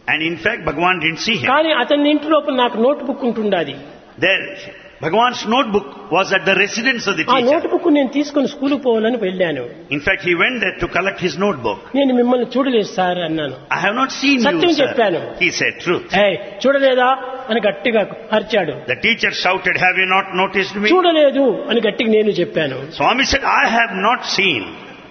And in fact, Bhagavan didn't see him. కానీ అతని ఇంటి లోపల నాకు నోట్ బుక్ ఉంటుండాది There, Bhagavan's notebook was at the residence of the ఆ నోట్ teacher. బుక్ నేను తీసుకుని స్కూల్కి పోవాలని వెళ్ళాను In fact, he went there to collect his notebook. నేను మిమ్మల్ని చూడలేదు సార్ అన్నాను I have not seen Satyam you, sir. చెప్పాను. He said truth. ఏయ్ చూడలేదా అని గట్టిగా అరిచాడు The teacher shouted, have you not noticed me? చూడలేదు అని గట్టిగా నేను చెప్పాను Swami said, I have not seen.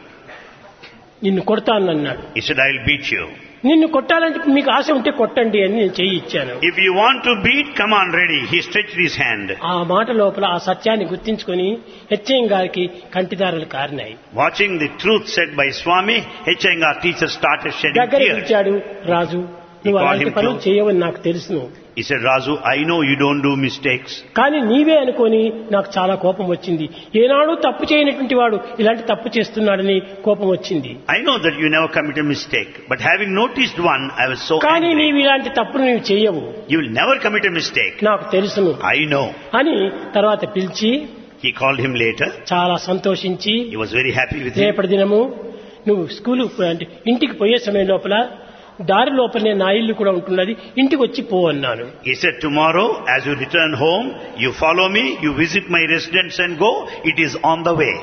నిన్ను కొడతాను అన్నాడు He said, I'll beat you. నిన్ను కొట్టాలంటే మీకు ఆశ ఉంటే కొట్టండి అని నేను చెయ్యి ఇచ్చాను If you want to beat, come on, ready. He stretched his hand. ఆ మాట లోపల ఆ సత్యాన్ని గుర్తించుకొని హెచ్ఎం గారికి కంటిదారులు కారినాయి Watching the truth said by Swami, Hechengar teacher started shedding దగ్గర tears. పిలిచాడు రాజు నువ్వు called అలాంటి him పనులు to- చేయవని నాకు తెలుసును He said, Razu, I know you don't do mistakes. కానీ నీవే అనుకొని నాకు చాలా కోపం వచ్చింది ఏనాడు తప్పు చేయనటువంటి వాడు ఇలాంటి తప్పు చేస్తున్నాడని కోపం వచ్చింది I know that you never commit a mistake, but having noticed one, I was so కానీ angry. నీవు ఇలాంటి తప్పును నీవు చేయవు You will never commit a mistake. నాకు తెలుసును I know. అని తర్వాత పిలిచి He called him later. చాలా సంతోషించి He was very happy with him. రేపటి దినము నువ్వు స్కూలు అంటే ఇంటికి పోయే సమయం లోపల దారి లోపలనే నా ఇల్లు కూడా ఉంటున్నది ఇంటికి వచ్చి పో అన్నాను He said, tomorrow, as you return home, you follow me, you visit my residence and go. It is on the way.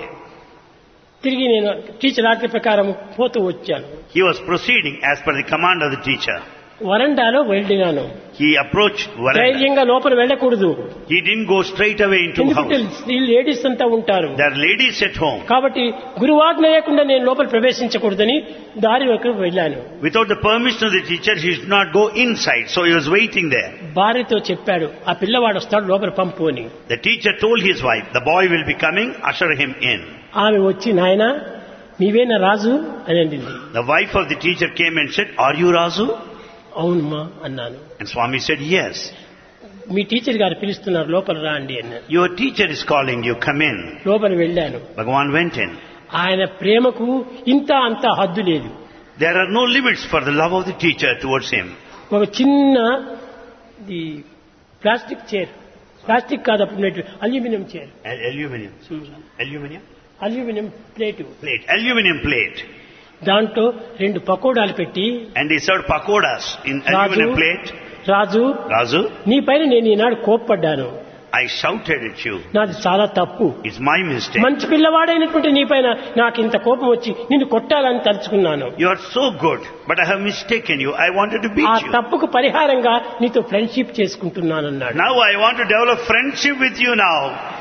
తిరిగి నేను టీచర్ ఆజ్ఞ ప్రకారం పోతూ వచ్చాను He was proceeding as per the command of the teacher. వరండాలో వెళ్ళినాను He approached Varanda. ధైర్యంగా లోపల వెళ్ళకూడదు He didn't go straight away into ఎందుకంటే house. ఈ లేడీస్ అంతా ఉంటారు There are ladies at home. కాబట్టి గురువాజ్ఞ లేకుండా నేను లోపల ప్రవేశించకూడదని దారి వైపు వెళ్ళాను Without the permission of the teacher, he should not go inside. So he was waiting there. భార్యతో చెప్పాడు ఆ పిల్లవాడు వస్తాడు లోపల పంపు అని The teacher told his wife, the boy will be coming, usher him in. ఆమె వచ్చి నాయన నీవేనా రాజు అని అండింది The wife of the teacher came and said, are you Razu? అవునమ్మా అన్నాను And Swami said, yes. మీ టీచర్ గారు పిలుస్తున్నారు లోపల రాండి అన్నాను Your teacher is calling you, come in. లోపల వెళ్ళాను Bhagavan went in. ఆయన ప్రేమకు ఇంత అంత హద్దు లేదు There are no limits for the love of the teacher towards him. ఒక చిన్న ఈ ప్లాస్టిక్ చైర్ ప్లాస్టిక్ కాదు అప్పుడు aluminium chair Al- Aluminium. Aluminium? Aluminium plate Plate. Aluminium plate. దాంట్లో రెండు పకోడాలు పెట్టి And he served pakodas in Raju aluminum plate. Raju Razu, నీ పైన నేను ఈనాడు కోప్పడ్డాను I shouted at you. నాది చాలా తప్పు It's my mistake. మంచి పిల్లవాడైనటువంటి నీ పైన నాకు ఇంత కోపం వచ్చి నిన్ను కొట్టాలని తలుచుకున్నాను You are so good, but I have mistaken you. I wanted to ఆ beat you. తప్పుకు పరిహారంగా నీతో ఫ్రెండ్షిప్ చేసుకుంటున్నానన్నాడు Now I want to develop friendship with you now.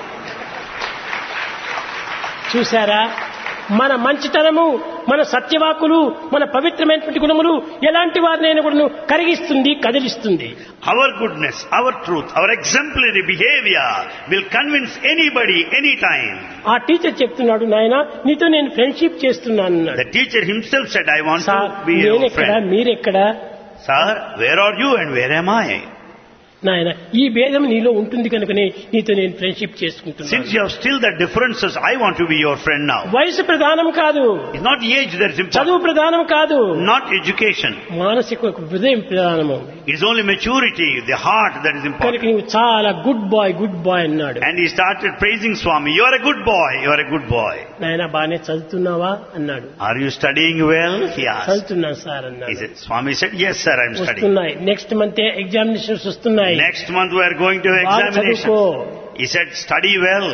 చూసారా మన మంచితనము మన సత్యవాకులు మన పవిత్రమైనటువంటి గుణములు ఎలాంటి వారినైనా కూడా కరిగిస్తుంది కదిలిస్తుంది Our goodness, our truth, our exemplary behavior will convince anybody, anytime. ఆ టీచర్ చెప్తున్నాడు నాయన నీతో నేను ఫ్రెండ్షిప్ చేస్తున్నాను అన్నాడు The teacher himself said, I want sir to be your నేనెక్కడ friend. మీరెక్కడ Sir, where are you and where am I? నాయన ఈ భేదం నీలో ఉంటుంది కనుకనే నీతో నేను ఫ్రెండ్షిప్ చేసుకుంటున్నాను Since you have still the differences, I want to be your friend now. వయసు ప్రధానం కాదు It's not age that is important, చదువు ప్రధానం కాదు not education. మానసిక హృదయం ప్రధానము It's only maturity, the heart that is కనుక important. నువ్వు చాలా గుడ్ బాయ్ గుడ్ బాయ్ అన్నాడు And he started praising Swami. You are a good boy. You are a good boy. నాయన బాగానే చదువుతున్నావా అన్నాడు Are you studying well? He asked. చదువుతున్నాను sir He అన్నాడు said, Swami said, yes sir, I am studying. వస్తున్నాయి next month examinations వస్తున్నాయి Next month we are going to బాగా చదువుకో examination. He said, study well.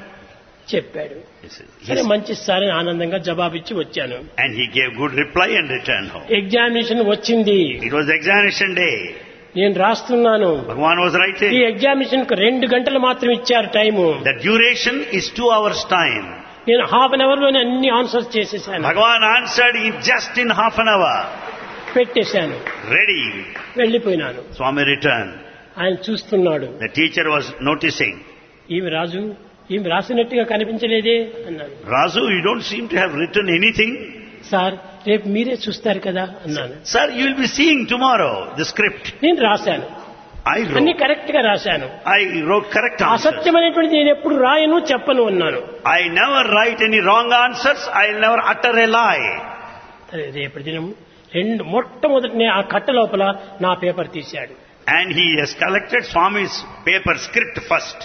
చెప్పాడు He said, సరే yes. మంచి sir అని ఆనందంగా జవాబిచ్చి వచ్చాను And he gave good reply and returned home. Examination వచ్చింది It was examination day. నేను రాస్తున్నాను Bhagavan was ఈ writing. ఎగ్జామినేషన్ కు రెండు గంటలు మాత్రం ఇచ్చారు time The duration is two hours time. నేను హాఫ్ అన్ అవర్ లోనే అన్ని ఆన్సర్స్ చేసేసాను Bhagavan answered in just in half an hour. పెట్టేశాను Ready. వెళ్ళిపోయినాను Swami returned. ఆయన చూస్తున్నాడు The teacher was noticing. ఈమె రాజు ఈమె రాసినట్టుగా కనిపించలేదే అన్నాడు Razu, you don't seem to have written anything. Sir రేపు మీరే చూస్తారు కదా అన్నాను Sir, you will be seeing tomorrow the script. నేను రాశాను I అన్ని wrote. కరెక్ట్ గా రాశాను I wrote correct answers. అసత్యమైనటువంటి నేను ఎప్పుడు రాయను చెప్పను అన్నాను I never write any wrong answers. I'll never utter a lie. సరే రేపటి దినం రెండు మొట్టమొదటినే ఆ కట్ట లోపల నా పేపర్ తీశాడు And he has collected Swami's paper script first.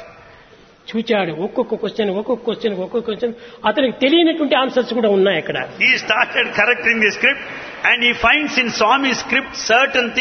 చూచాడు ఒక్కొక్క క్వశ్చన్ ఒక్కొక్క క్వశ్చన్ ఒక్కొక్క క్వశ్చన్ అతనికి తెలియనటువంటి ఆన్సర్స్ కూడా ఉన్నాయి అక్కడ He started correcting the script and he finds in Swami's script certain things